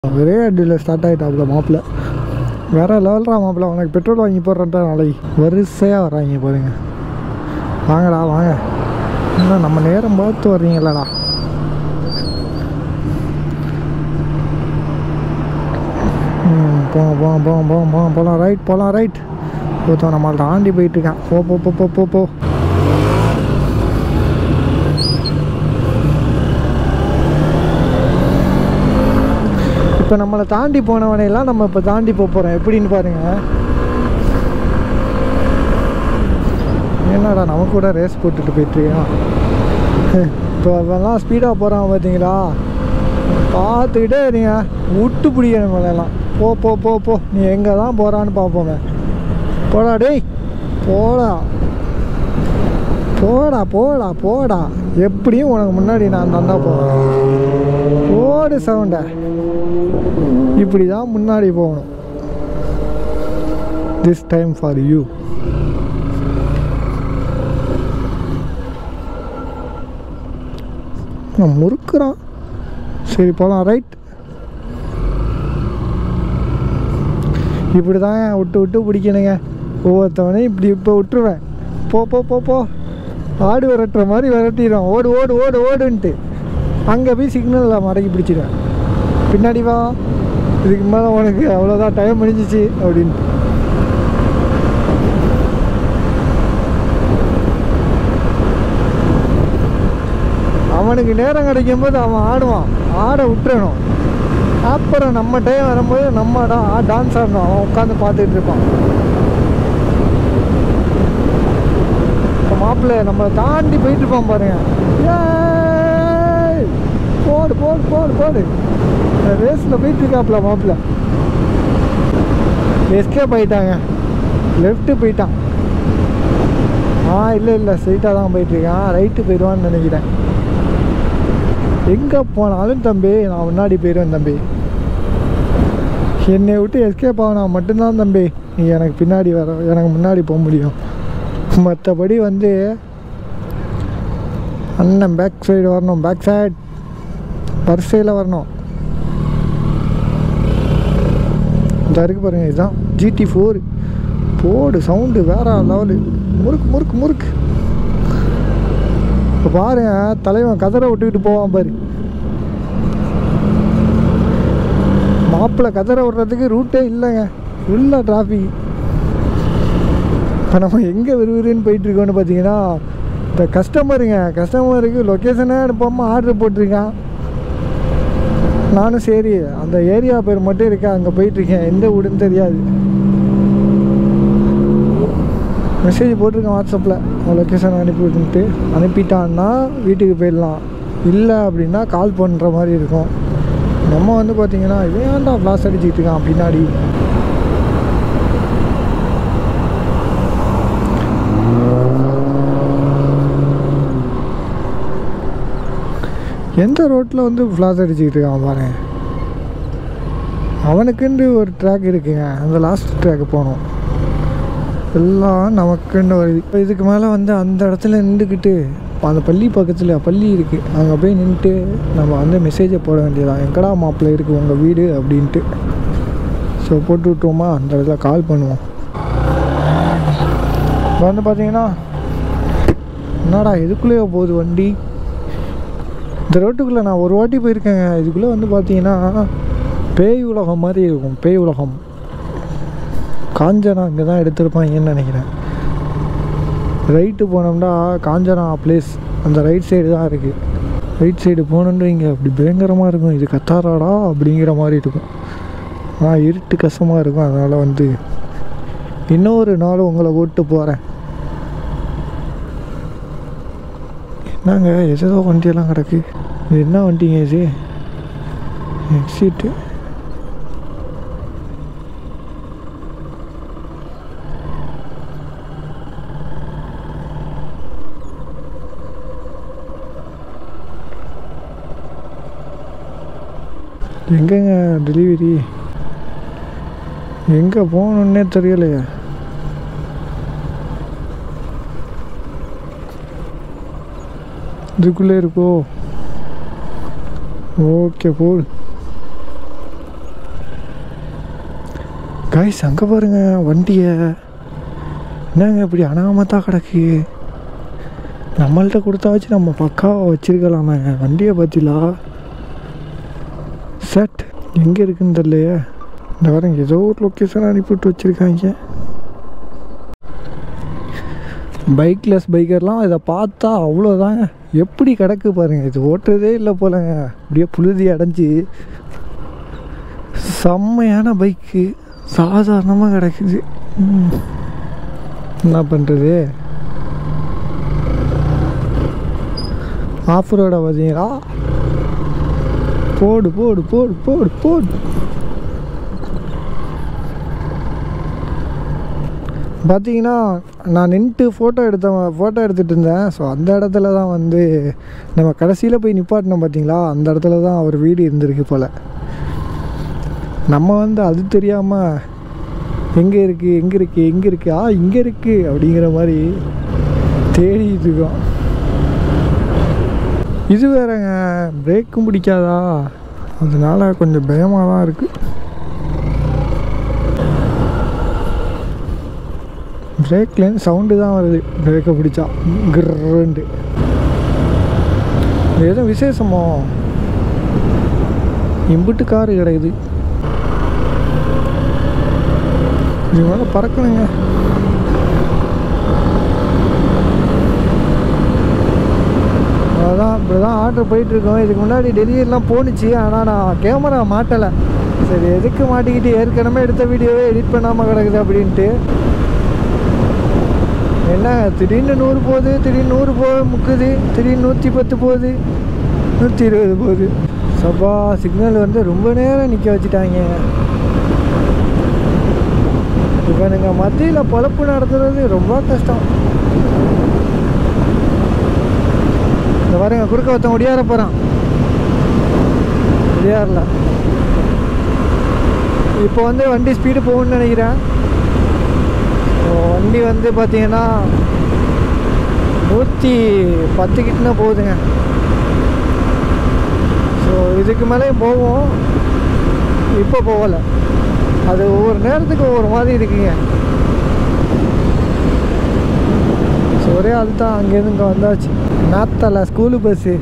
ஒரே அடியில் ஸ்டார்ட் ஆகிட்டாப்புல மாப்பிள்ள வேற லெவல்ரா மாப்பிள்ள உனக்கு பெட்ரோல் வாங்கி போடுறேன்டா நாளைக்கு வரிசையாக வர்றாங்க பாருங்க வாங்கடா வாங்க இன்னும் நம்ம நேரம் பார்த்து வர்றீங்களடா ம் போங்க போங்க போங்க போங்க போங்க போகலாம் ரைட் போகலாம் ரைட் ஒருத்தன் நம்மளை தாண்டி போயிட்டு இருக்கான் போ போ போ போ போ போ இப்போ நம்மளை தாண்டி போனவனையெல்லாம் நம்ம இப்போ தாண்டி போக போகிறோம் எப்படின்னு பாருங்க என்னடா நமக்கு கூட ரேஸ் போட்டுட்டு போயிட்டுருக்கான் இப்போ அவெல்லாம் ஸ்பீடாக போகிறான் பார்த்தீங்களா பார்த்துக்கிட்டே இருங்க விட்டு பிடிக்கணும் மேலாம் போ போ போ போ நீ எங்கே தான் போகிறான்னு பார்ப்போமே போடா டேய் போடா போடா போடா போடா எப்படியும் உனக்கு முன்னாடி நான் தந்தா போகிறேன் போடு சவுண்டை இப்படி தான் முன்னாடி போகணும் திஸ் டைம் ஃபார் யூ நான் முறுக்குறான் சரி போகலாம் ரைட் இப்படி தான் விட்டு விட்டு பிடிக்கணுங்க ஒவ்வொருத்தவனையும் இப்படி இப்போ விட்டுருவேன் போ போ போ போ ஆடு விரட்டுற மாதிரி விரட்டிடுவான் ஓடு ஓடு ஓடு ஓடுன்ட்டு அங்கே போய் சிக்னலில் மடக்கி பிடிச்சிடுவேன் பின்னாடி வா இதுக்கு மேலே உனக்கு அவ்வளோதான் டைம் முடிஞ்சிச்சு அப்படின்ட்டு அவனுக்கு நேரம் கிடைக்கும் போது அவன் ஆடுவான் ஆட விட்டுறணும் அப்புறம் நம்ம டைம் வரும்போது நம்ம டா டான்ஸ் ஆடணும் அவன் உட்காந்து பார்த்துட்டு இருப்பான் இப்போ மாப்பிள்ளை நம்ம தாண்டி போயிட்டு இருப்பான் பாருங்க ஏய்! போடு போடு போடு போடு ரேஸில் போயிட்டு இருக்காப்புல மாப்பிள்ளை எஸ்கேப் ஆயிட்டாங்க லெஃப்ட்டு போயிட்டான் ஆ இல்லை இல்லை ஸ்ட்ரைட்டாக தான் போயிட்டுருக்கான் ரைட்டு போயிடுவான்னு நினைக்கிறேன் எங்கே போனாலும் தம்பி நான் முன்னாடி போயிடுவேன் தம்பி என்னை விட்டு எஸ்கேப் ஆகினா மட்டும்தான் தம்பி நீ எனக்கு பின்னாடி வர எனக்கு முன்னாடி போக முடியும் மற்றபடி வந்து அண்ணன் பேக் சைடு வரணும் பேக் சைடு வரிசையில் வரணும் இந்த இருக்கு பாருங்க இதுதான் ஜிடி ஃபோர் போடு சவுண்டு வேற லெவலு முறுக்கு முறுக்கு முறுக்கு இப்போ பாருங்க தலைவன் கதரை விட்டுக்கிட்டு போவான் பாரு மாப்பிள்ளை கதரை விடுறதுக்கு ரூட்டே இல்லைங்க ஃபுல்லாக டிராஃபிக் இப்போ நம்ம எங்கே விறுவிறுன்னு போயிட்டு இருக்கோம்னு பார்த்தீங்கன்னா இந்த கஸ்டமருங்க கஸ்டமருக்கு லொக்கேஷனே அனுப்பாமல் ஆர்டர் போட்டிருக்கான் நானும் சரி அந்த ஏரியா பேர் மட்டும் இருக்கேன் அங்கே போயிட்டுருக்கேன் எந்த வீடுன்னு தெரியாது மெசேஜ் போட்டிருக்கேன் வாட்ஸ்அப்பில் அவன் லொக்கேஷன் அனுப்பி விட்டுன்ட்டு அனுப்பிட்டான்னா வீட்டுக்கு போயிடலாம் இல்லை அப்படின்னா கால் பண்ணுற மாதிரி இருக்கும் நம்ம வந்து பார்த்தீங்கன்னா இவன் ஏன்டா ஃப்ளாஸ் அடிச்சுக்கிட்டு இருக்கான் பின்னாடி எந்த ரோட்டில் வந்து ஃப்ளாஸ் அடிச்சுக்கிட்டு இருக்கான் பாரு அவனுக்குன்னு ஒரு ட்ராக் இருக்குங்க அந்த லாஸ்ட் ட்ராக் போகணும் எல்லாம் நமக்குன்னு வருது இப்போ இதுக்கு மேலே வந்து அந்த இடத்துல நின்றுக்கிட்டு அந்த பள்ளி பக்கத்தில் பள்ளி இருக்குது அங்கே போய் நின்றுட்டு நம்ம வந்து மெசேஜை போட வேண்டியதான் எங்கடா மாப்பிள்ளை இருக்குது உங்கள் வீடு அப்படின்ட்டு ஸோ போட்டு விட்டோமா அந்த இடத்துல கால் பண்ணுவோம் இப்போ வந்து பார்த்தீங்கன்னா என்னடா எதுக்குள்ளேயோ போகுது வண்டி இந்த ரோட்டுக்குள்ளே நான் ஒரு வாட்டி போயிருக்கேங்க இதுக்குள்ளே வந்து பார்த்தீங்கன்னா பேய் உலகம் மாதிரி இருக்கும் பேய் உலகம் காஞ்சனா இங்கே தான் எடுத்திருப்பாங்கன்னு நினைக்கிறேன் ரைட்டு போனோம்னா காஞ்சனா பிளேஸ் அந்த ரைட் சைடு தான் இருக்குது ரைட் சைடு போகணுன்றீங்க அப்படி பயங்கரமாக இருக்கும் இது கத்தாராடா அப்படிங்கிற மாதிரி இருக்கும் ஆனால் இருட்டு கஷ்டமாக இருக்கும் அதனால் வந்து இன்னொரு நாள் உங்களை கூப்பிட்டு போகிறேன் என்னங்க எதோ வண்டியெல்லாம் கிடக்கு இது என்ன வண்டிங்க இது எக்ஸிட்டு எங்கங்க டெலிவரி எங்கே போகணுன்னே தெரியலையே இதுக்குள்ளே இருக்கோ ஓகே போடு காய்ஸ் அங்கே பாருங்க வண்டியை என்னங்க இப்படி அனாமத்தாக கிடக்கு நம்மள்ட்ட கொடுத்தாச்சு நம்ம பக்காவாக வச்சிருக்கலாமே வண்டியை பார்த்தீங்களா செட் எங்கே இருக்குன்னு தெரியலையே இந்த பாருங்க ஏதோ ஒரு லொக்கேஷன் அனுப்பிவிட்டு வச்சுருக்காங்க பைக்லெஸ் பைக்கர்லாம் இதை பார்த்தா அவ்வளோதாங்க எப்படி கிடக்கு பாருங்க இது ஓட்டுறதே இல்லை போலங்க அப்படியே புழுதி அடைஞ்சு செம்மையான பைக்கு சாதாரணமாக கிடக்குது ம். என்ன பண்ணுறது ஆஃப் ரோடை பார்த்தீங்களா போடு போடு போடு போடு போடு பார்த்தீங்கன்னா நான் நின்றுட்டு ஃபோட்டோ எடுத்த ஃபோட்டோ எடுத்துகிட்டு இருந்தேன் ஸோ அந்த இடத்துல தான் வந்து நம்ம கடைசியில் போய் நிப்பாட்டினோம் பார்த்தீங்களா அந்த இடத்துல தான் அவர் வீடு இருந்திருக்கு போல் நம்ம வந்து அது தெரியாமல் எங்கே இருக்குது எங்கே இருக்குது எங்கே இருக்குது ஆ இங்கே இருக்குது அப்படிங்கிற மாதிரி தேடிட்டு இருக்கோம் இது வேறங்க பிரேக்கும் பிடிக்காதா அதனால கொஞ்சம் பயமாக தான் இருக்குது பிரேக்லேருந்து சவுண்டு தான் வருது பிரேக்கை பிடிச்சா கிர்ன்ட்டு ஏதோ விசேஷமோ இம்புட்டு காரு கிடைக்குது இது மேலே பறக்கணுங்க அதான் இப்படி தான் ஆர்டர் போயிட்டுருக்கோம் இதுக்கு முன்னாடி டெலிவரிலாம் போணுச்சு ஆனால் நான் கேமரா மாட்டலை சரி எதுக்கு மாட்டிக்கிட்டு ஏற்கனவே எடுத்த வீடியோவே எடிட் பண்ணாமல் கிடக்குது அப்படின்ட்டு என்ன திடீர்னு நூறு போகுது திடீர்னு நூறு போ முக்குது திடீர்னு நூற்றி பத்து போகுது நூற்றி இருபது போகுது சப்பா சிக்னல் வந்து ரொம்ப நேரம் நிற்க வச்சுட்டாங்க இப்போ நீங்கள் மத்தியில் பொழப்பு நடத்துறது ரொம்ப கஷ்டம் இந்த பாருங்க குறுக்க ஒருத்தன் ஒடியார போகிறான் ஒடியாரல இப்போ வந்து வண்டி ஸ்பீடு போகும்னு நினைக்கிறேன் இப்போ வண்டி வந்து பார்த்தீங்கன்னா நூற்றி பத்து கிட்டனா போகுதுங்க ஸோ இதுக்கு மேலேயும் போவோம் இப்போ போகலை அது ஒவ்வொரு நேரத்துக்கு ஒவ்வொரு மாதிரி இருக்குங்க ஸோ ஒரே ஆள் தான் அங்கேருந்து இங்கே வந்தாச்சு நாத்தல ஸ்கூலு பஸ்ஸு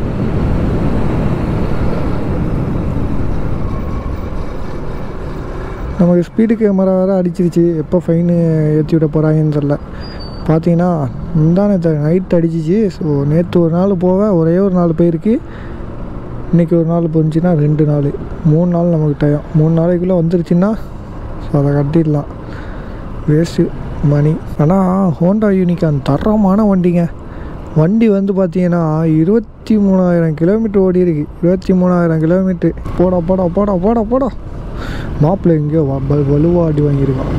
நமக்கு ஸ்பீடு கேமரா வேறு அடிச்சிருச்சு எப்போ ஃபைனு ஏற்றி விட போகிறாங்கன்னு தெரில பார்த்தீங்கன்னா முந்தானே நைட் அடிச்சிச்சு ஸோ நேற்று ஒரு நாள் போக ஒரே ஒரு நாள் போயிருக்கு இன்றைக்கி ஒரு நாள் போணுச்சுன்னா ரெண்டு நாள் மூணு நாள் நமக்கு டயம் மூணு நாளைக்குள்ளே வந்துருச்சுன்னா ஸோ அதை கட்டிடலாம் வேஸ்ட்டு மணி ஆனால் ஹோண்டா யூனிகான் தரமான வண்டிங்க வண்டி வந்து பார்த்தீங்கன்னா இருபத்தி மூணாயிரம் கிலோமீட்டர் ஓடி இருக்கு இருபத்தி மூணாயிரம் கிலோமீட்டர் போடா போடா போடா போடா போடா மாப்பிள்ளை எங்கேயோ வ- வ- வலுவா அடி வாங்கியிருக்கான்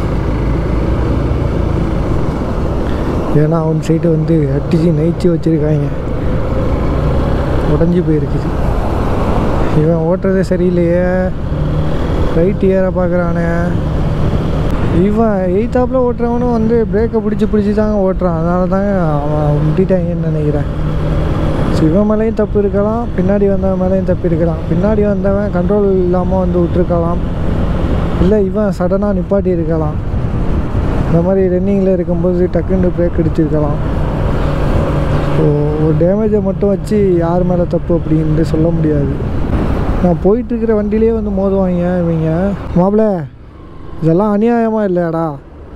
ஏன்னா அவன் சைடு வந்து அட்டிச்சு நெய்ச்சி வச்சுருக்காங்க உடஞ்சி போயிருக்குது இவன் ஓட்டுறதே சரியில்லையே ரைட் ஏற பார்க்குறானே இவன் எயித்தாப்பில் ஓட்டுறவனும் வந்து பிரேக்கை பிடிச்சி பிடிச்சி தாங்க ஓட்டுறான் அதனால தாங்க அவன் முட்டிட்டாங்கன்னு நினைக்கிறேன் ஸோ இவன் மேலேயும் தப்பு இருக்கலாம் பின்னாடி வந்தவன் மேலேயும் தப்பு இருக்கலாம் பின்னாடி வந்தவன் கண்ட்ரோல் இல்லாமல் வந்து விட்டுருக்கலாம் இல்லை இவன் சடனாக நிப்பாட்டி இருக்கலாம் இந்த மாதிரி ரன்னிங்கில் இருக்கும்போது டக்குன்னு பிரேக் அடிச்சிருக்கலாம் ஸோ ஒரு டேமேஜை மட்டும் வச்சு யார் மேலே தப்பு அப்படின்ட்டு சொல்ல முடியாது நான் போயிட்டுருக்கிற வண்டியிலே வந்து மோதுவாங்க இவங்க மாப்பிள்ள இதெல்லாம் அநியாயமாக இல்லையாடா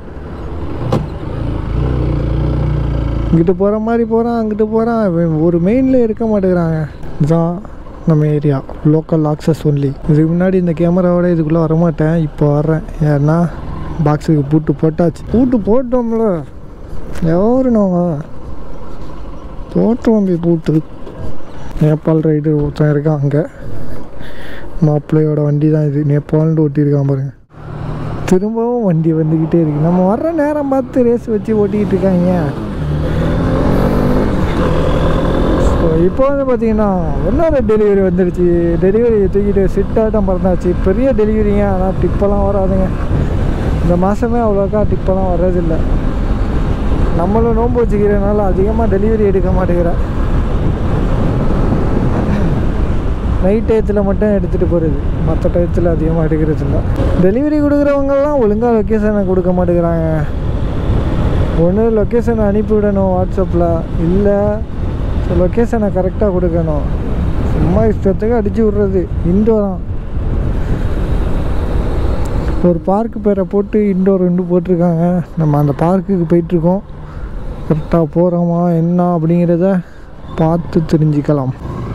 இங்கிட்டு போகிற மாதிரி போகிறான் அங்கிட்டு போகிறான் இவன் ஒரு மெயினில் இருக்க மாட்டேங்கிறாங்க இதுதான் நம்ம ஏரியா லோக்கல் ஆக்சஸ் ஒன்லி இதுக்கு முன்னாடி இந்த கேமராவோட இதுக்குள்ளே வரமாட்டேன் இப்போ வர்றேன் ஏன்னா பாக்ஸுக்கு பூட்டு போட்டாச்சு பூட்டு போட்டோம்ல எவரு நாங்கள் போட்டோம் தம்பி பூட்டு நேபாள் ரைடர் ஒருத்தன் இருக்கான் அங்கே மாப்பிள்ளையோட வண்டி தான் இது நேபாள்னு ஓட்டியிருக்கான் பாருங்க திரும்பவும் வண்டி வந்துக்கிட்டே இருக்கு நம்ம வர்ற நேரம் பார்த்து ரேஸ் வச்சு ஓட்டிக்கிட்டு இருக்காங்க ஸோ இப்போ வந்து பார்த்தீங்கன்னா இன்னொரு டெலிவரி வந்துடுச்சு டெலிவரி தூக்கிட்டு சிட்டாட்டம் பறந்தாச்சு பெரிய டெலிவரிங்க ஆனால் டிப்பெல்லாம் வராதுங்க இந்த மாதமே அவ்வளோக்கா டிப்பெல்லாம் வர்றதில்லை நம்மளும் நோன்பு வச்சுக்கிறதுனால அதிகமாக டெலிவரி எடுக்க மாட்டேங்கிறேன் நைட் டயத்தில் மட்டும் எடுத்துகிட்டு போகிறது மற்ற டயத்தில் அதிகமாக எடுக்கிறது இல்லை டெலிவரி கொடுக்குறவங்கலாம் ஒழுங்காக லொக்கேஷனை கொடுக்க மாட்டேங்கிறாங்க ஒன்று லொக்கேஷனை அனுப்பி விடணும் வாட்ஸ்அப்பில் இல்லை லொக்கேஷனை கரெக்டாக கொடுக்கணும் சும்மா இஷ்டத்துக்கு அடித்து விட்றது இண்டோராம் ஒரு பார்க்கு பேரை போட்டு இண்டோர் ரெண்டு போட்டிருக்காங்க நம்ம அந்த பார்க்குக்கு போயிட்டுருக்கோம் கரெக்டாக போகிறோமா என்ன அப்படிங்கிறத பார்த்து தெரிஞ்சுக்கலாம்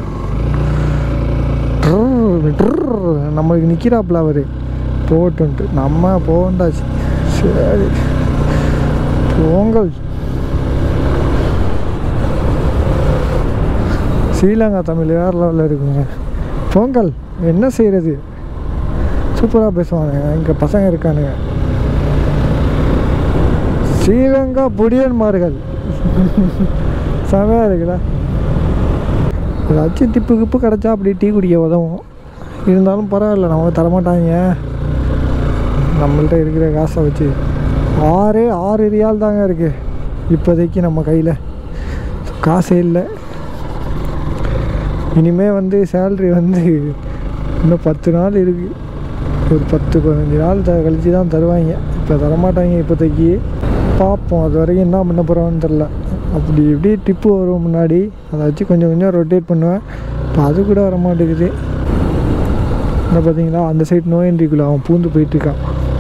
ட்ரர், ட்ரர், நம்மளுக்கு நிற்கிறாப்புல அவர் போட்டுன்ட்டு நம்ம போகண்டாச்சு சரி பொங்கல் ஸ்ரீலங்கா தமிழ் வேறு லெவலில் இருக்குங்க பொங்கல் என்ன செய்கிறது சூப்பராக பேசுவானுங்க இங்கே பசங்க இருக்கானுங்க ஸ்ரீலங்கா புடியன்மார்கள் செமையாக இருக்குல்ல ஏதாச்சும் டிப்பு கிப்பு கிடச்சா அப்படி டீ குடிக்க உதவும் இருந்தாலும் பரவாயில்ல நமக்கு தரமாட்டாங்க நம்மள்ட்ட இருக்கிற காசை வச்சு ஆறே ஆறு ரியால் தாங்க இருக்குது இப்போதைக்கு நம்ம கையில் காசே இல்லை இனிமே வந்து சேல்ரி வந்து இன்னும் பத்து நாள் இருக்குது ஒரு பத்து பதினஞ்சு நாள் த கழிச்சு தான் தருவாங்க இப்போ தரமாட்டாங்க இப்போதைக்கு பார்ப்போம் அது வரைக்கும் என்ன பண்ண போகிறோன்னு தெரில அப்படி இப்படி டிப்பு வரும் முன்னாடி அதை வச்சு கொஞ்சம் கொஞ்சம் ரொட்டேட் பண்ணுவேன் இப்போ அது கூட வர மாட்டேங்குது என்ன பார்த்தீங்களா அந்த சைடு நோயன்றிக்குள்ள அவன் பூந்து போயிட்டுருக்கான்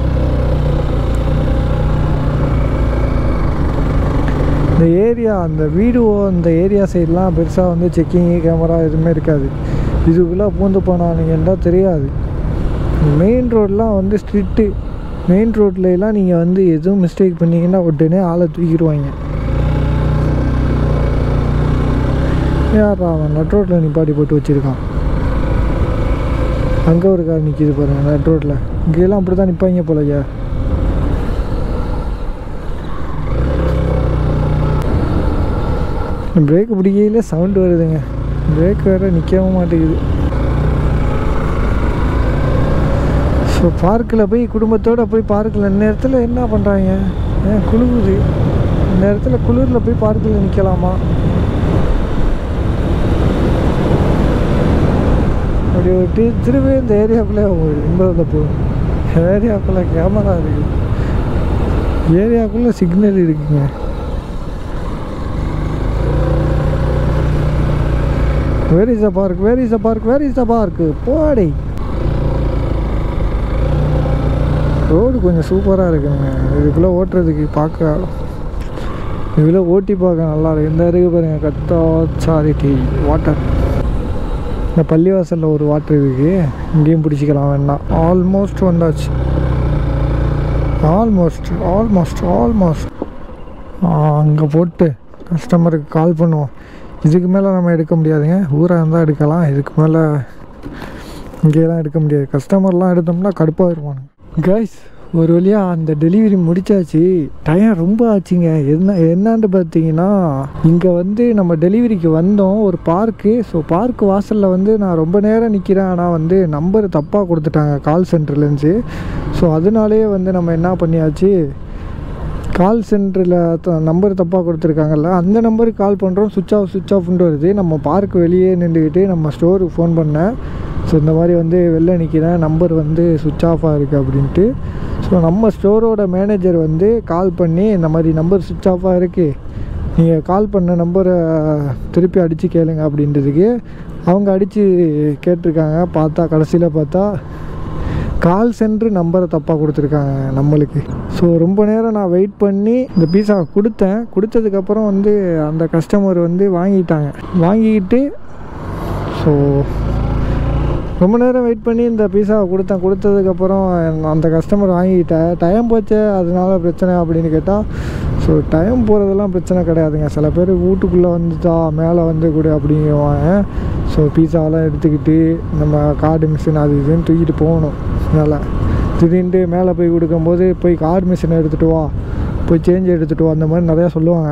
இந்த ஏரியா அந்த வீடு அந்த ஏரியா சைட்லாம் பெருசாக வந்து செக்கிங்கு கேமரா எதுவுமே இருக்காது இதுக்குள்ளே பூந்து போனானுங்கன்னா தெரியாது மெயின் ரோடெலாம் வந்து ஸ்ட்ரிக்ட்டு மெயின் ரோட்லலாம் நீங்கள் வந்து எதுவும் மிஸ்டேக் பண்ணீங்கன்னா உடனே ஆளை தூக்கிடுவாங்க யாரா அவன் நட் ரோட்டில் நிப்பாட்டி போட்டு வச்சுருக்கான் அங்கே ஒரு கார் நிற்கிது பாருங்க நட் ரோட்டில் இங்கெல்லாம் அப்படி தான் நிற்பாங்க போலையா பிரேக் பிடிக்கையில சவுண்டு வருதுங்க பிரேக் வேறு நிற்கவும் மாட்டேங்குது ஸோ பார்க்கில் போய் குடும்பத்தோடு போய் பார்க்கில் நேரத்தில் என்ன பண்ணுறாங்க ஏன் குளிருது நேரத்தில் குளிரில் போய் பார்க்கில் நிற்கலாமா அப்படி ஒரு டி திரும்பி இந்த ஏரியாக்குள்ளே இன்பதில் போகும் ஏரியாக்குள்ளே கேமரா இருக்குது ஏரியாக்குள்ளே சிக்னல் இருக்குங்க where is the park where is the park where is the park Bodi road கொஞ்சம் சூப்பராக இருக்குங்க இதுக்குள்ளே ஓட்டுறதுக்கு பார்க்க இதுக்குள்ளே ஓட்டி பார்க்க நல்லா இருக்கு இந்த இருக்கு பாருங்க கத்தா சாரிட்டி வாட்டர் இந்த பள்ளிவாசலில் ஒரு வாட்டர் இருக்கு இங்கேயும் பிடிச்சிக்கலாம் வேணாம் ஆல்மோஸ்ட் வந்தாச்சு ஆல்மோஸ்ட் ஆல்மோஸ்ட் ஆல்மோஸ்ட் அங்கே போட்டு கஸ்டமருக்கு கால் பண்ணுவோம் இதுக்கு மேலே நம்ம எடுக்க முடியாதுங்க ஊராக இருந்தால் எடுக்கலாம் இதுக்கு மேலே இங்கேலாம் எடுக்க முடியாது கஸ்டமர்லாம் எடுத்தோம்னா கடுப்பாக இருப்பானுங்க கைஸ் ஒரு வழியாக அந்த டெலிவரி முடிச்சாச்சு டைம் ரொம்ப ஆச்சுங்க என்ன என்னான்னு பார்த்தீங்கன்னா இங்கே வந்து நம்ம டெலிவரிக்கு வந்தோம் ஒரு பார்க்கு ஸோ பார்க் வாசலில் வந்து நான் ரொம்ப நேரம் நிற்கிறேன் ஆனால் வந்து நம்பர் தப்பாக கொடுத்துட்டாங்க கால் சென்டர்லேருந்து ஸோ அதனாலேயே வந்து நம்ம என்ன பண்ணியாச்சு கால் சென்டரில் நம்பர் தப்பாக கொடுத்துருக்காங்கல்ல அந்த நம்பருக்கு கால் பண்ணுறோம் சுவிட்ச் ஆஃப் சுவிட்ச் ஆஃப்னு வருது நம்ம பார்க் வெளியே நின்றுக்கிட்டு நம்ம ஸ்டோருக்கு ஃபோன் பண்ணேன் ஸோ இந்த மாதிரி வந்து வெளில நிற்கிறேன் நம்பர் வந்து சுவிட்ச் ஆஃபாக இருக்குது அப்படின்ட்டு ஸோ நம்ம ஸ்டோரோட மேனேஜர் வந்து கால் பண்ணி இந்த மாதிரி நம்பர் சுவிட்ச் ஆஃபாக இருக்குது நீங்கள் கால் பண்ண நம்பரை திருப்பி அடித்து கேளுங்க அப்படின்றதுக்கு அவங்க அடித்து கேட்டிருக்காங்க பார்த்தா கடைசியில் பார்த்தா கால் சென்ட்ரு நம்பரை தப்பாக கொடுத்துருக்காங்க நம்மளுக்கு ஸோ ரொம்ப நேரம் நான் வெயிட் பண்ணி இந்த பீஸா கொடுத்தேன் கொடுத்ததுக்கப்புறம் வந்து அந்த கஸ்டமர் வந்து வாங்கிட்டாங்க வாங்கிக்கிட்டு ஸோ ரொம்ப நேரம் வெயிட் பண்ணி இந்த பீஸாவை கொடுத்தேன் கொடுத்ததுக்கப்புறம் அந்த கஸ்டமர் வாங்கிக்கிட்டேன் டைம் போச்சே அதனால பிரச்சனை அப்படின்னு கேட்டால் ஸோ டைம் போகிறதெல்லாம் பிரச்சனை கிடையாதுங்க சில பேர் வீட்டுக்குள்ளே வந்துட்டா மேலே வந்து கொடு அப்படிங்குவாங்க ஸோ பீஸாவெல்லாம் எடுத்துக்கிட்டு நம்ம கார்டு மிஷின் அது இதுன்னு தூக்கிட்டு போகணும் மேலே திடீர்னு மேலே போய் கொடுக்கும்போது போய் கார்டு மிஷினை எடுத்துகிட்டு வா போய் சேஞ்ச் எடுத்துகிட்டு வா அந்த மாதிரி நிறையா சொல்லுவாங்க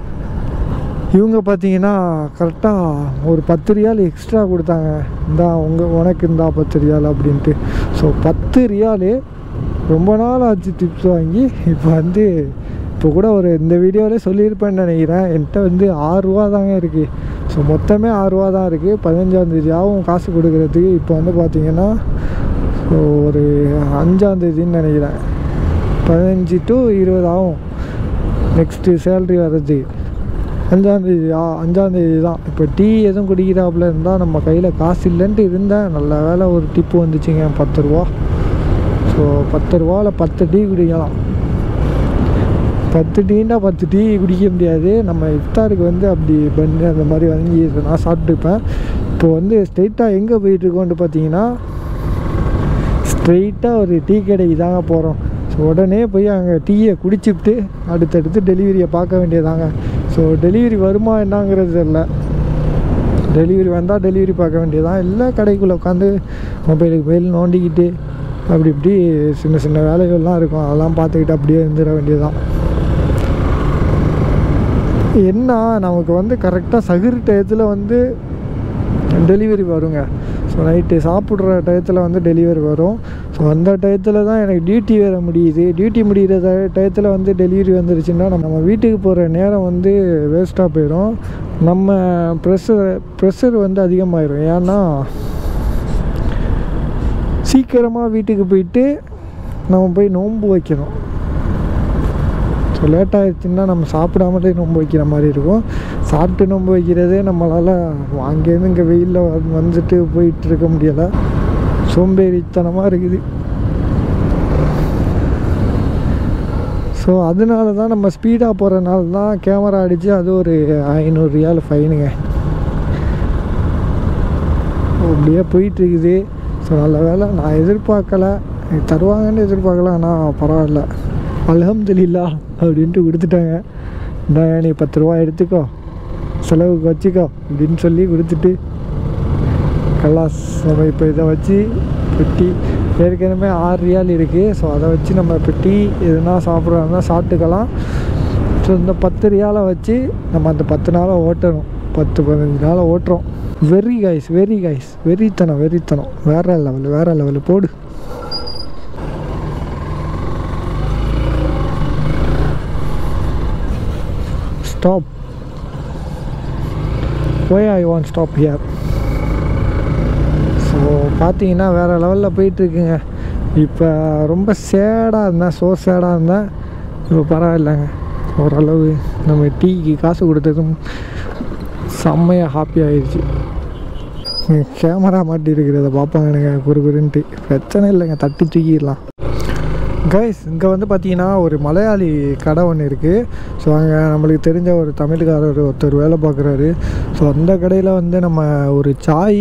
இவங்க பார்த்தீங்கன்னா கரெக்டாக ஒரு பத்து ரியால் எக்ஸ்ட்ரா கொடுத்தாங்க இந்தா உங்கள் உனக்கு இந்தா பத்து ரியால் அப்படின்ட்டு ஸோ பத்து ரியாலு ரொம்ப நாள் ஆச்சு டிப்ஸ் வாங்கி இப்போ வந்து இப்போ கூட ஒரு இந்த வீடியோவிலே சொல்லியிருப்பேன்னு நினைக்கிறேன் என்கிட்ட வந்து ஆறுரூவா தாங்க இருக்குது ஸோ மொத்தமே ஆறுரூவா தான் இருக்குது பதினஞ்சாந்தேதி ஆகும் காசு கொடுக்குறதுக்கு இப்போ வந்து பார்த்தீங்கன்னா ஸோ ஒரு அஞ்சாந்தேதின்னு நினைக்கிறேன் பதினஞ்சு டு இருபது ஆகும் நெக்ஸ்ட்டு சேல்ரி வர்றது அஞ்சாந்தேதி ஆ அஞ்சாந்தேதி தான் இப்போ டீ எதுவும் குடிக்கிறாப்புல இருந்தால் நம்ம கையில் காசு இல்லைன்ட்டு இருந்தேன் நல்ல வேலை ஒரு டிப்பு வந்துச்சுங்க பத்து ரூபா ஸோ பத்து ரூபாவில் பத்து டீ குடிக்கலாம் பத்து டீனா பத்து டீ குடிக்க முடியாது நம்ம இஃப்தாருக்கு வந்து அப்படி பண்ணி அந்த மாதிரி வாங்கி நான் சாப்பிட்டுப்பேன் இப்போ வந்து ஸ்ட்ரெயிட்டாக எங்கே போயிட்டுருக்கோன்ட்டு பார்த்தீங்கன்னா ஸ்ட்ரெயிட்டாக ஒரு டீ கடைக்கு தாங்க போகிறோம் ஸோ உடனே போய் அங்கே டீயை குடிச்சிட்டு அடுத்தடுத்து டெலிவரியை பார்க்க வேண்டியதாங்க ஸோ டெலிவரி வருமா என்னங்கிறது தெரில டெலிவரி வந்தால் டெலிவரி பார்க்க வேண்டியதான் இல்லை கடைக்குள்ளே உட்காந்து மொபைலுக்கு மொபைல் நோண்டிக்கிட்டு அப்படி இப்படி சின்ன சின்ன வேலைகள்லாம் இருக்கும் அதெல்லாம் பார்த்துக்கிட்டு அப்படியே இருந்துட வேண்டியதுதான் என்ன நமக்கு வந்து கரெக்டாக சகுர் டயத்தில் வந்து டெலிவரி வருங்க ஸோ நைட்டு சாப்பிட்ற டயத்தில் வந்து டெலிவரி வரும் ஸோ அந்த டயத்தில் தான் எனக்கு டியூட்டி வேறு முடியுது டியூட்டி முடிகிற ட- டயத்தில் வந்து டெலிவரி வந்துருச்சுன்னா நம்ம வீட்டுக்கு போகிற நேரம் வந்து வேஸ்ட்டாக போயிடும் நம்ம ப்ரெஷர் ப்ரெஷர் வந்து அதிகமாயிரும் ஏன்னா சீக்கிரமாக வீட்டுக்கு போயிட்டு நம்ம போய் நோன்பு வைக்கணும் ஸோ லேட் ஆயிடுச்சுன்னா நம்ம சாப்பிடாமலே நோன்பு வைக்கிற மாதிரி இருக்கும் சாப்பிட்டு நோன்பு வைக்கிறதே நம்மளால் அங்கேருந்து இங்கே வெயிலில் வந்துட்டு போயிட்டு இருக்க முடியலை சோம்பேறித்தனமாக இருக்குது ஸோ அதனால தான் நம்ம ஸ்பீடாக போகிறனால தான் கேமரா அடித்து அது ஒரு ஐநூறு ரியால் ஃபைனுங்க அப்படியே போயிட்டுருக்குது ஸோ நல்ல வேலை நான் எதிர்பார்க்கல எனக்கு தருவாங்கன்னு எதிர்பார்க்கல ஆனால் பரவாயில்ல அல்ஹம்துலில்லா அப்படின்ட்டு கொடுத்துட்டாங்க இந்த நீ பத்து ரூபா எடுத்துக்கோ செலவுக்கு வச்சுக்கோ அப்படின்னு சொல்லி கொடுத்துட்டு கல்லாஸ் நம்ம இப்போ இதை வச்சு பெட்டி ஏற்கனவே ஆறு ரியால் இருக்குது ஸோ அதை வச்சு நம்ம பெட்டி எதுனா சாப்பிட்றாங்க சாப்பிட்டுக்கலாம் ஸோ இந்த பத்து ரியாலை வச்சு நம்ம அந்த பத்து நாளை ஓட்டணும் பத்து பதினஞ்சு நாளை ஓட்டுறோம் வெரி கைஸ் வெரி கைஸ் வெறித்தனம் வெறித்தனம் வேற லெவல் வேற லெவல் போடு ஸ்டாப் போய் I want stop here so பார்த்தீங்கன்னா வேறு லெவலில் போயிட்டுருக்குங்க இப்போ ரொம்ப சேடாக இருந்தேன் ஸோ சேடாக இருந்தேன் இப்போ பரவாயில்லைங்க ஓரளவு நம்ம டீக்கு காசு கொடுத்ததும் செம்மையாக ஹாப்பி ஆயிடுச்சு கேமரா மாட்டி இருக்கிறத பார்ப்பாங்கனுங்க குறு குறுன்ட்டு பிரச்சனை இல்லைங்க தட்டி தூக்கிடலாம் கைஸ் இங்கே வந்து பார்த்தீங்கன்னா ஒரு மலையாளி கடை ஒன்று இருக்குது ஸோ அங்கே நம்மளுக்கு தெரிஞ்ச ஒரு தமிழ்காரர் ஒருத்தர் வேலை பார்க்குறாரு ஸோ அந்த கடையில் வந்து நம்ம ஒரு சாய்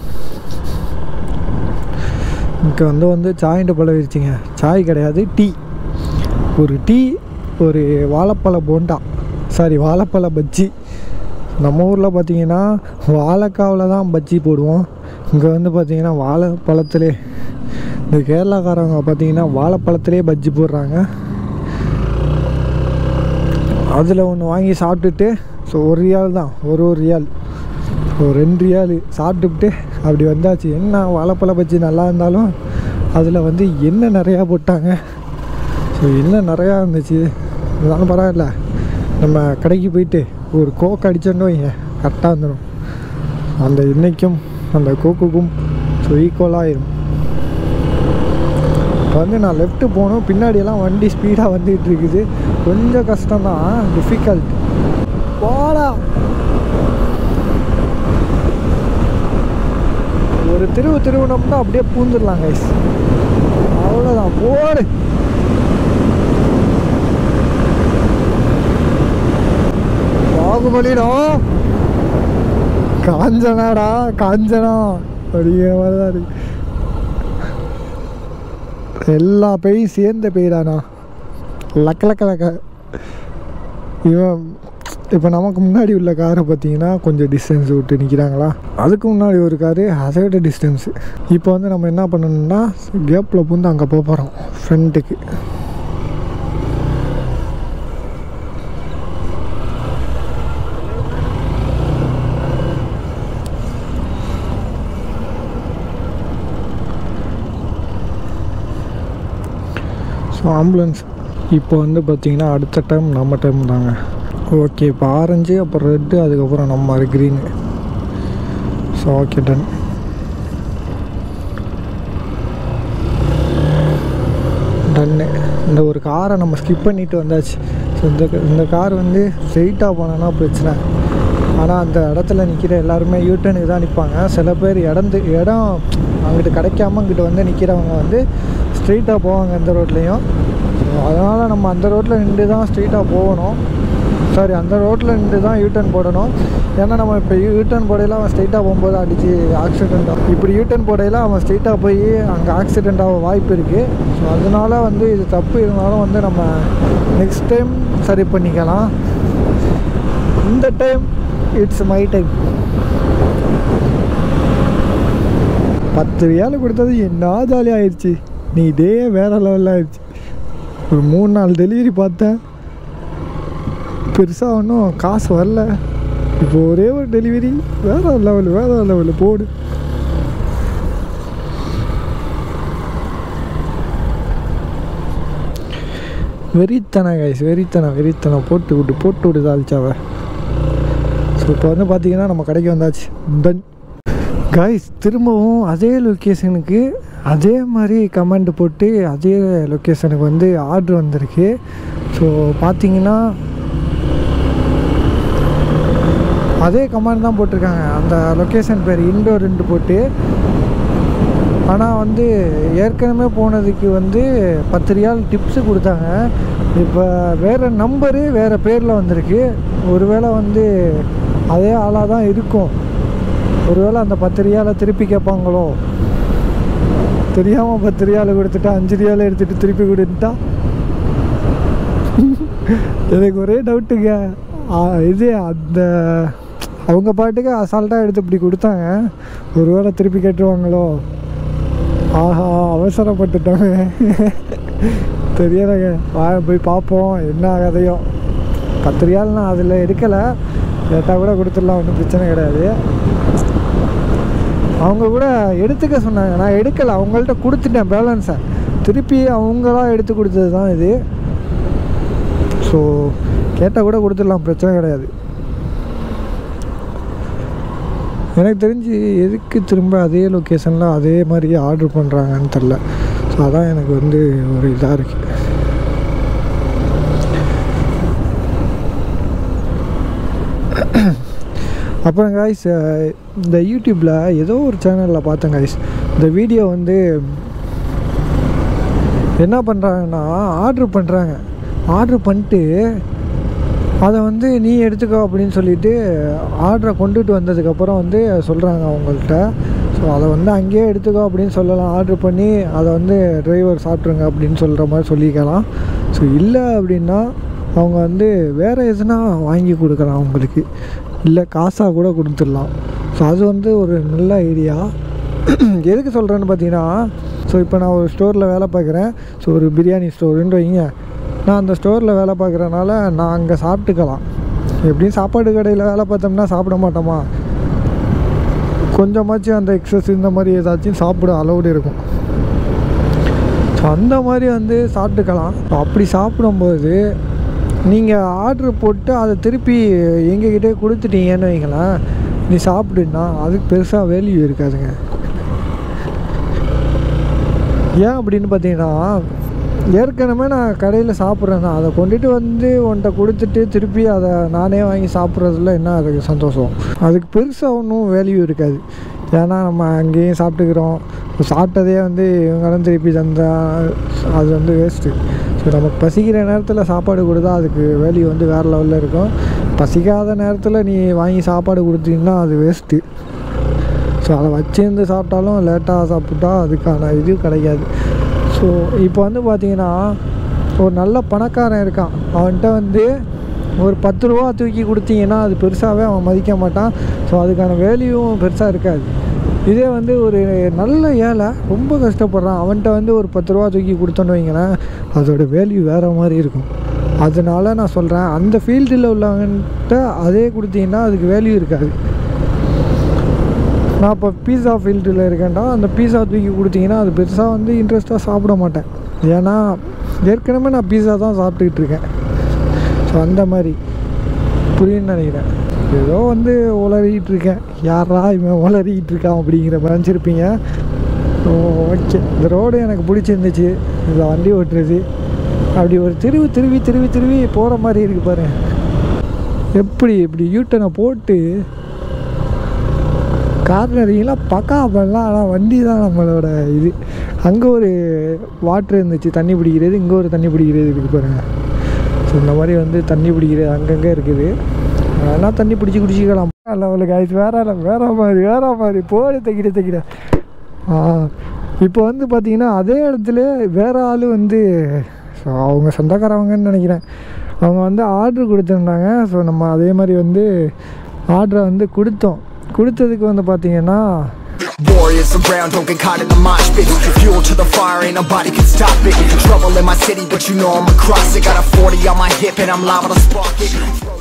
இங்கே வந்து வந்து சாய்ன்ட்டு பழகிருச்சிங்க சாய் கிடையாது டீ ஒரு டீ ஒரு வாழைப்பழ போண்டா சாரி வாழைப்பழ பஜ்ஜி நம்ம ஊரில் பார்த்தீங்கன்னா வாழைக்காவில் தான் பஜ்ஜி போடுவோம் இங்கே வந்து பார்த்தீங்கன்னா வாழைப்பழத்திலே இந்த கேரளாக்காரவங்க பார்த்தீங்கன்னா வாழைப்பழத்திலே பஜ்ஜி போடுறாங்க அதில் ஒன்று வாங்கி சாப்பிட்டுட்டு ஸோ ஒரு ரியால் தான் ஒரு ஒரு ரியால் ஒரு ரெண்டு ரியால் சாப்பிட்டுட்டு அப்படி வந்தாச்சு என்ன வாழைப்பழ பஜ்ஜி நல்லா இருந்தாலும் அதில் வந்து எண்ணெய் நிறையா போட்டாங்க ஸோ எண்ணெய் நிறையா இருந்துச்சு இருந்தாலும் பரவாயில்ல நம்ம கடைக்கு போயிட்டு ஒரு கோக் அடிச்சோன்னு வைங்க கரெக்டாக வந்துடும் அந்த எண்ணெய்க்கும் அந்த கோக்குக்கும் ஸோ ஈக்குவலாக ஆயிரும் இப்போ வந்து நான் லெஃப்ட்டு போகணும் பின்னாடியெல்லாம் வண்டி ஸ்பீடாக வந்துகிட்டு இருக்குது கொஞ்சம் கஷ்டம்தான் டிஃபிகல்ட் போடா ஒரு திருவு திருவினோம்னா அப்படியே பூந்துடலாம் கைஸ் அவ்வளோதான் போடு பாகுபலிடா காஞ்சனாடா காஞ்சனா அப்படிங்கிற மாதிரி தான் இருக்கு எல்லா பேயும் சேர்ந்த பேய்டாண்ணா லக்க லக்க லக்க இவன் இப்போ நமக்கு முன்னாடி உள்ள காரை பார்த்தீங்கன்னா கொஞ்சம் டிஸ்டன்ஸ் விட்டு நிற்கிறாங்களா அதுக்கு முன்னாடி ஒரு காரு அதை விட டிஸ்டன்ஸு இப்போ வந்து நம்ம என்ன பண்ணணும்னா கேப்பில் பூந்து அங்கே போக போகிறோம் ஃப்ரண்ட்டுக்கு ஸோ ஆம்புலன்ஸ் இப்போ வந்து பார்த்திங்கன்னா அடுத்த டைம் நம்ம டைம் தாங்க ஓகே இப்போ ஆரஞ்சு அப்புறம் ரெட்டு அதுக்கப்புறம் நம்ம க்ரீனு ஸோ ஓகே டன் டன்னு இந்த ஒரு காரை நம்ம ஸ்கிப் பண்ணிட்டு வந்தாச்சு ஸோ இந்த இந்த கார் வந்து ஸ்ட்ரெயிட்டாக போனோன்னா பிரச்சனை ஆனால் அந்த இடத்துல நிற்கிற எல்லாருமே யூட்டனுக்கு தான் நிற்பாங்க சில பேர் இடந்து இடம் அங்கிட்டு கிடைக்காம இங்கிட்டு வந்து நிற்கிறவங்க வந்து ஸ்ட்ரெயிட்டாக போவாங்க இந்த ரோட்லேயும் ஸோ அதனால் நம்ம அந்த ரோட்டில் நின்று தான் ஸ்ட்ரெயிட்டாக போகணும் சாரி அந்த ரோட்டில் நின்று தான் யூட்டர்ன் போடணும் ஏன்னா நம்ம இப்போ யூட்டர்ன் போடையில் அவன் ஸ்ட்ரெயிட்டாக போகும்போது அடித்து ஆக்சிடெண்ட் ஆகும் இப்படி யூட்டர்ன் போடையில் அவன் ஸ்ட்ரெயிட்டாக போய் அங்கே ஆக்சிடெண்ட் ஆக வாய்ப்பு இருக்குது ஸோ அதனால வந்து இது தப்பு இருந்தாலும் வந்து நம்ம நெக்ஸ்ட் டைம் சரி பண்ணிக்கலாம் இந்த டைம் இட்ஸ் மை டைம் பத்து ரியால் கொடுத்தது என்ன ஜாலி ஆயிடுச்சு நீ டே வேற லெவலில் ஆயிடுச்சு ஒரு மூணு நாள் டெலிவரி பார்த்தேன் பெருசாக ஒன்றும் காசு வரல இப்போ ஒரே ஒரு டெலிவரி வேற லெவல் வேற லெவல் போடு வெறித்தனம் கைஸ் வெறித்தனம் வெறித்தனம் போட்டு விட்டு போட்டு விட்டு தாளிச்சாவ ஸோ இப்போ வந்து பார்த்தீங்கன்னா நம்ம கடைக்கு வந்தாச்சு டன் கைஸ் திரும்பவும் அதே லொக்கேஷனுக்கு அதே மாதிரி கமெண்ட் போட்டு அதே லொக்கேஷனுக்கு வந்து ஆர்டர் வந்திருக்கு ஸோ பார்த்தீங்கன்னா அதே கமெண்ட் தான் போட்டிருக்காங்க அந்த லொக்கேஷன் பேர் இண்டோர் ரெண்டு போட்டு ஆனால் வந்து ஏற்கனவே போனதுக்கு வந்து பத்து ரியால் டிப்ஸு கொடுத்தாங்க இப்போ வேறு நம்பரு வேறு பேரில் வந்திருக்கு ஒருவேளை வந்து அதே ஆளாக தான் இருக்கும் ஒருவேளை அந்த பத்து ரியாலை திருப்பி கேட்பாங்களோ தெரியாமல் பத்து ரியால் கொடுத்துட்டா அஞ்சு ரியால் எடுத்துகிட்டு திருப்பி கொடுத்துட்டா எனக்கு ஒரே டவுட்டுங்க ஆ, இது அந்த அவங்க பாட்டுக்கு அசால்ட்டாக எடுத்து இப்படி கொடுத்தாங்க ஒருவேளை திருப்பி கேட்டுருவாங்களோ ஆஹா அவசரப்பட்டுட்டாங்க தெரியலைங்க வா போய் பார்ப்போம் என்ன கதையோ பத்து ரியால் நான் அதில் எடுக்கலை லேட்டாக கூட கொடுத்துடலாம் ஒன்றும் பிரச்சனை கிடையாது அவங்க கூட எடுத்துக்க சொன்னாங்க நான் எடுக்கலை அவங்கள்ட்ட கொடுத்துட்டேன் பேலன்ஸை திருப்பி அவங்களா எடுத்து கொடுத்தது தான் இது ஸோ கேட்டால் கூட கொடுத்துடலாம் பிரச்சனை கிடையாது எனக்கு தெரிஞ்சு எதுக்கு திரும்ப அதே லொக்கேஷனில் அதே மாதிரி ஆர்டர் பண்ணுறாங்கன்னு தெரில ஸோ அதான் எனக்கு வந்து ஒரு இதாக இருக்குது அப்புறம் காய்ஸ் இந்த யூடியூப்பில் ஏதோ ஒரு சேனலில் பார்த்தேன் காய்ஸ் இந்த வீடியோ வந்து என்ன பண்ணுறாங்கன்னா ஆர்டர் பண்ணுறாங்க ஆர்டர் பண்ணிட்டு அதை வந்து நீ எடுத்துக்கோ அப்படின்னு சொல்லிட்டு ஆர்டரை கொண்டுட்டு வந்ததுக்கப்புறம் வந்து சொல்கிறாங்க அவங்கள்ட்ட ஸோ அதை வந்து அங்கேயே எடுத்துக்கோ அப்படின்னு சொல்லலாம் ஆர்டர் பண்ணி அதை வந்து டிரைவர் சாப்பிட்ருங்க அப்படின்னு சொல்கிற மாதிரி சொல்லிக்கலாம் ஸோ இல்லை அப்படின்னா அவங்க வந்து வேறு எதுனா வாங்கி கொடுக்கலாம் அவங்களுக்கு இல்லை காசாக கூட கொடுத்துடலாம் ஸோ அது வந்து ஒரு நல்ல ஐடியா எதுக்கு சொல்கிறேன்னு பார்த்தீங்கன்னா ஸோ இப்போ நான் ஒரு ஸ்டோரில் வேலை பார்க்குறேன் ஸோ ஒரு பிரியாணி ஸ்டோருன்னு வைங்க நான் அந்த ஸ்டோரில் வேலை பார்க்குறனால நான் அங்கே சாப்பிட்டுக்கலாம் எப்படியும் சாப்பாடு கடையில் வேலை பார்த்தோம்னா சாப்பிட மாட்டோமா கொஞ்சமாச்சும் அந்த எக்ஸஸ் இந்த மாதிரி ஏதாச்சும் சாப்பிட அலௌடு இருக்கும் ஸோ அந்த மாதிரி வந்து சாப்பிட்டுக்கலாம் ஸோ அப்படி சாப்பிடும்போது நீங்கள் ஆர்டர் போட்டு அதை திருப்பி எங்ககிட்டே கொடுத்துட்டீங்கன்னு வைங்களேன் நீ சாப்பிடுன்னா அதுக்கு பெருசாக வேல்யூ இருக்காதுங்க ஏன் அப்படின்னு பார்த்தீங்கன்னா ஏற்கனவே நான் கடையில் சாப்பிட்றேன் தான் அதை கொண்டுட்டு வந்து உன்கிட்ட கொடுத்துட்டு திருப்பி அதை நானே வாங்கி சாப்பிட்றதுல என்ன அதுக்கு சந்தோஷம் அதுக்கு பெருசாக ஒன்றும் வேல்யூ இருக்காது ஏன்னா நம்ம அங்கேயும் சாப்பிட்டுக்கிறோம் சாப்பிட்டதே வந்து இவங்களும் திருப்பி தந்தா அது வந்து வேஸ்ட்டு ஸோ நமக்கு பசிக்கிற நேரத்தில் சாப்பாடு கொடுத்தா அதுக்கு வேல்யூ வந்து வேறு லெவலில் இருக்கும் பசிக்காத நேரத்தில் நீ வாங்கி சாப்பாடு கொடுத்தீங்கன்னா அது வேஸ்ட்டு ஸோ அதை வச்சிருந்து சாப்பிட்டாலும் லேட்டாக சாப்பிட்டா அதுக்கான இது கிடைக்காது ஸோ இப்போ வந்து பார்த்தீங்கன்னா ஒரு நல்ல பணக்காரன் இருக்கான் அவன்கிட்ட வந்து ஒரு பத்து ரூபா தூக்கி கொடுத்தீங்கன்னா அது பெருசாகவே அவன் மதிக்க மாட்டான் ஸோ அதுக்கான வேல்யூவும் பெருசாக இருக்காது இதே வந்து ஒரு நல்ல ஏழை ரொம்ப கஷ்டப்படுறான் அவன்கிட்ட வந்து ஒரு பத்து ரூபா தூக்கி கொடுத்தோன்னு வைங்களேன் அதோட வேல்யூ வேறு மாதிரி இருக்கும் அதனால நான் சொல்கிறேன் அந்த ஃபீல்டில் உள்ளவன்கிட்ட அதே கொடுத்தீங்கன்னா அதுக்கு வேல்யூ இருக்காது நான் இப்போ பீஸா ஃபீல்டில் இருக்கேன்டா அந்த பீஸா தூக்கி கொடுத்தீங்கன்னா அது பெருசாக வந்து இன்ட்ரெஸ்ட்டாக சாப்பிட மாட்டேன் ஏன்னா ஏற்கனவே நான் பீஸா தான் சாப்பிட்டுக்கிட்டு இருக்கேன் ஸோ அந்த மாதிரி புரியுன்னு நினைக்கிறேன் ஏதோ வந்து உளறிக்கிட்டு இருக்கேன் யாரா இவன் உளறிக்கிட்டு இருக்கான் அப்படிங்கிற மாதிரி நினச்சிருப்பீங்க ஸோ ஓகே இந்த ரோடு எனக்கு பிடிச்சிருந்துச்சு இதில் வண்டி ஓட்டுறது அப்படி ஒரு திருவி திருவி திருவி திருவி போகிற மாதிரி இருக்கு பாரு எப்படி இப்படி யூட்டனை போட்டு கார்னரிங்லாம் பக்கா பண்ணலாம் ஆனால் வண்டி தான் நம்மளோட இது அங்கே ஒரு வாட்ரு இருந்துச்சு தண்ணி பிடிக்கிறது இங்கே ஒரு தண்ணி பிடிக்கிறது இருக்குது பாருங்க ஸோ இந்த மாதிரி வந்து தண்ணி பிடிக்கிறது அங்கங்கே இருக்குது அதெல்லாம் தண்ணி பிடிச்சி குடிச்சிக்கலாம் லெவலுக்கு ஆயிடுச்சு வேற இல்லை வேற மாதிரி வேற மாதிரி போடு தைக்கிட தைக்கிட ஆ இப்போ வந்து பார்த்தீங்கன்னா அதே இடத்துல வேற ஆள் வந்து ஸோ அவங்க சொந்தக்காரவங்கன்னு நினைக்கிறேன் அவங்க வந்து ஆர்டர் கொடுத்துருந்தாங்க ஸோ நம்ம அதே மாதிரி வந்து ஆர்டரை வந்து கொடுத்தோம் கொடுத்ததுக்கு வந்து பார்த்தீங்கன்னா Warriors around, don't get caught in the mosh pit. Fuel to the fire, ain't nobody can stop it. Trouble in my city, but you know I'm across it. Got a 40 on my hip, and I'm liable to spark it.